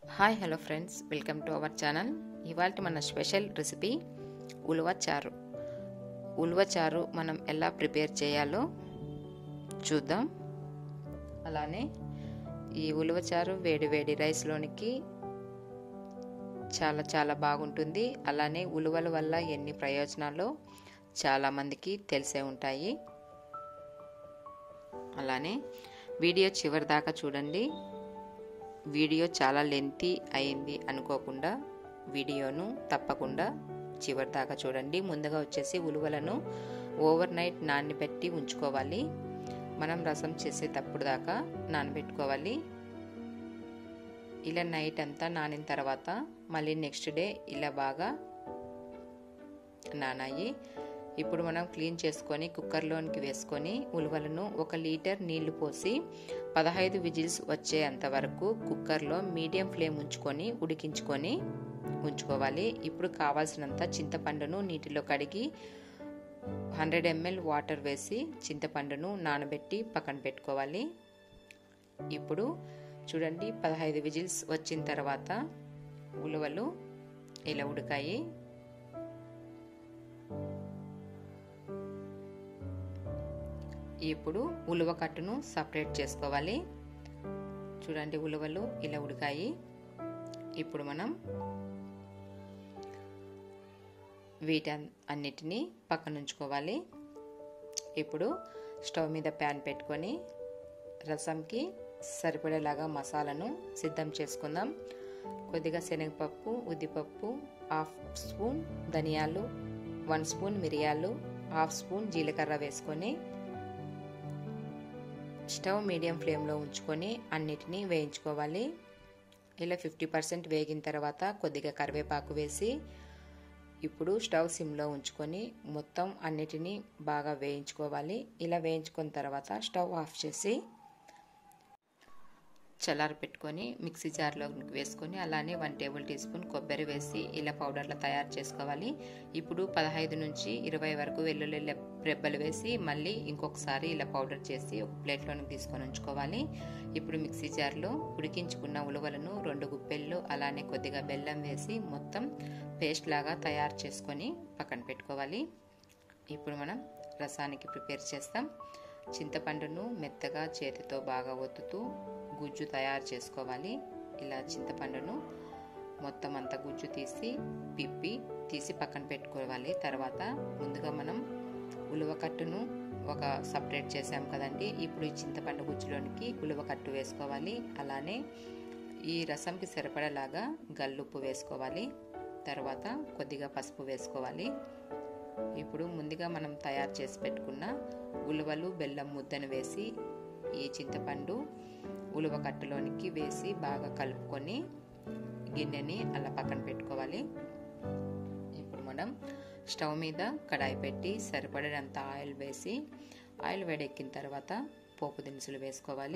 hi hello friends welcome to our channel ఇవాళ మన special recipe ఉలువ చారు ఉలువ చారు మనం ఎలా ప్రిపేర్ చేయాలో చూద్దాం అలానే ఈ ఉలువ చారు వేడి వేడి రైస్లోనికి చాలా చాలా బాగుంటుంది అలానే ఉలువల వల్ల ఎన్ని ప్రయోజనాలు చాలామందికి తెలిసే ఉంటాయి అలానే వీడియో చివరి దాకా చూడండి వీడియో చాలా లెంతీ అయింది అనుకోకుండా వీడియోను తప్పకుండా చివరి దాకా చూడండి ముందుగా వచ్చేసి ఉలువలను ఓవర్ నైట్ నానబెట్టి ఉంచుకోవాలి మనం రసం చేసేటప్పుడు దాకా నానబెట్టుకోవాలి ఇలా నైట్ అంతా నానిన తర్వాత మళ్ళీ నెక్స్ట్ డే ఇలా బాగా నానాయి ఇప్పుడు మనం క్లీన్ చేసుకొని కుక్కర్లోనికి వేసుకొని ఉలువలను ఒక లీటర్ నీళ్లు పోసి పదహైదు విజిల్స్ వచ్చేంత వరకు కుక్కర్లో మీడియం ఫ్లేమ్ ఉంచుకొని ఉడికించుకొని ఉంచుకోవాలి ఇప్పుడు కావాల్సినంత చింతపండును నీటిలో కడిగి హండ్రెడ్ ఎంఎల్ వాటర్ వేసి చింతపండును నానబెట్టి పక్కన పెట్టుకోవాలి ఇప్పుడు చూడండి పదహైదు విజిల్స్ వచ్చిన తర్వాత ఉలువలు ఇలా ఉడికాయి ఇప్పుడు ఉలువ కట్టును సపరేట్ చేసుకోవాలి చూడండి ఉలువలు ఇలా ఉడికాయి ఇప్పుడు మనం వీటి అన్నిటినీ పక్కన ఉంచుకోవాలి ఇప్పుడు స్టవ్ మీద ప్యాన్ పెట్టుకొని రసంకి సరిపడేలాగా మసాలాను సిద్ధం చేసుకుందాం కొద్దిగా శనగపప్పు ఉద్దిపప్పు హాఫ్ స్పూన్ ధనియాలు వన్ స్పూన్ మిరియాలు హాఫ్ స్పూన్ జీలకర్ర వేసుకొని స్టవ్ మీడియం ఫ్లేమ్లో ఉంచుకొని అన్నిటినీ వేయించుకోవాలి ఇలా ఫిఫ్టీ పర్సెంట్ వేగిన తర్వాత కొద్దిగా కరివేపాకు వేసి ఇప్పుడు స్టవ్ సిమ్లో ఉంచుకొని మొత్తం అన్నిటినీ బాగా వేయించుకోవాలి ఇలా వేయించుకున్న తర్వాత స్టవ్ ఆఫ్ చేసి చల్లారి పెట్టుకొని మిక్సీ జార్లో వేసుకొని అలానే వన్ టేబుల్ టీ స్పూన్ కొబ్బరి వేసి ఇలా పౌడర్లో తయారు చేసుకోవాలి ఇప్పుడు పదహైదు నుంచి ఇరవై వరకు వెల్లుల్లి రెబ్బలు వేసి మళ్ళీ ఇంకొకసారి ఇలా పౌడర్ చేసి ఒక ప్లేట్లోకి తీసుకొని ఉంచుకోవాలి ఇప్పుడు మిక్సీ జార్లో ఉడికించుకున్న ఉలువలను రెండు గుప్పెళ్ళు అలానే కొద్దిగా బెల్లం వేసి మొత్తం పేస్ట్ లాగా తయారు చేసుకొని పక్కన పెట్టుకోవాలి ఇప్పుడు మనం రసానికి ప్రిపేర్ చేస్తాం చింతపండును మెత్తగా చేతితో బాగా ఒత్తుతూ గుజ్జు తయారు చేసుకోవాలి ఇలా చింతపండును మొత్తం అంతా గుజ్జు తీసి పిప్పి తీసి పక్కన పెట్టుకోవాలి తర్వాత ముందుగా మనం ఉలువకట్టును ఒక సపరేట్ చేసాం కదండి ఇప్పుడు ఈ చింతపండు గుజ్జులోనికి ఉలువకట్టు వేసుకోవాలి అలానే ఈ రసంకి సరిపడేలాగా గల్లుప్పు వేసుకోవాలి తర్వాత కొద్దిగా పసుపు వేసుకోవాలి ఇప్పుడు ముందుగా మనం తయారు చేసి పెట్టుకున్న ఉలువలు బెల్లం ముద్దను వేసి ఈ చింతపండు ఉలువ కట్టులోనికి వేసి బాగా కలుపుకొని గిన్నెని అలా పక్కన పెట్టుకోవాలి ఇప్పుడు మనం స్టవ్ మీద కడాయి పెట్టి సరిపడేంత ఆయిల్ వేసి ఆయిల్ వేడెక్కిన తర్వాత పోపు దినుసులు వేసుకోవాలి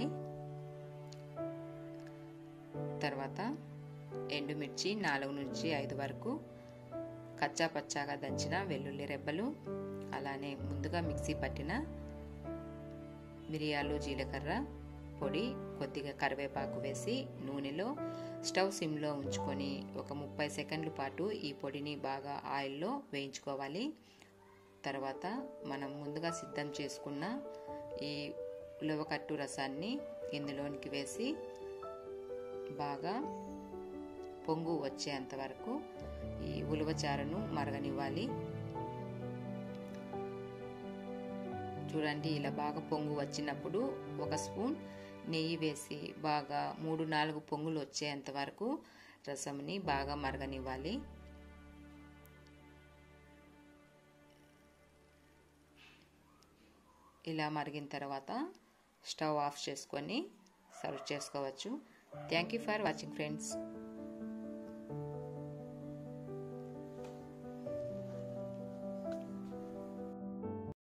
తర్వాత ఎండుమిర్చి నాలుగు నుంచి ఐదు వరకు కచ్చా పచ్చాగా దంచిన వెల్లుల్లి రెబ్బలు అలానే ముందుగా మిక్సీ పట్టిన మిరియాలు జీలకర్ర పొడి కొద్దిగా కరివేపాకు వేసి నూనెలో స్టవ్ సిమ్లో ఉంచుకొని ఒక ముప్పై సెకండ్ల పాటు ఈ పొడిని బాగా ఆయిల్లో వేయించుకోవాలి తర్వాత మనం ముందుగా సిద్ధం చేసుకున్న ఈ ఉలవకట్టు రసాన్ని ఇందులోనికి వేసి బాగా పొంగు వచ్చేంత వరకు ఈ ఉలువచారును మరగనివ్వాలి చూడండి ఇలా బాగా పొంగు వచ్చినప్పుడు ఒక స్పూన్ నెయ్యి వేసి బాగా మూడు నాలుగు పొంగులు వచ్చేంత వరకు రసంని బాగా మరగనివ్వాలి ఇలా మరిగిన తర్వాత స్టవ్ ఆఫ్ చేసుకొని సర్వ్ చేసుకోవచ్చు thank you for watching friends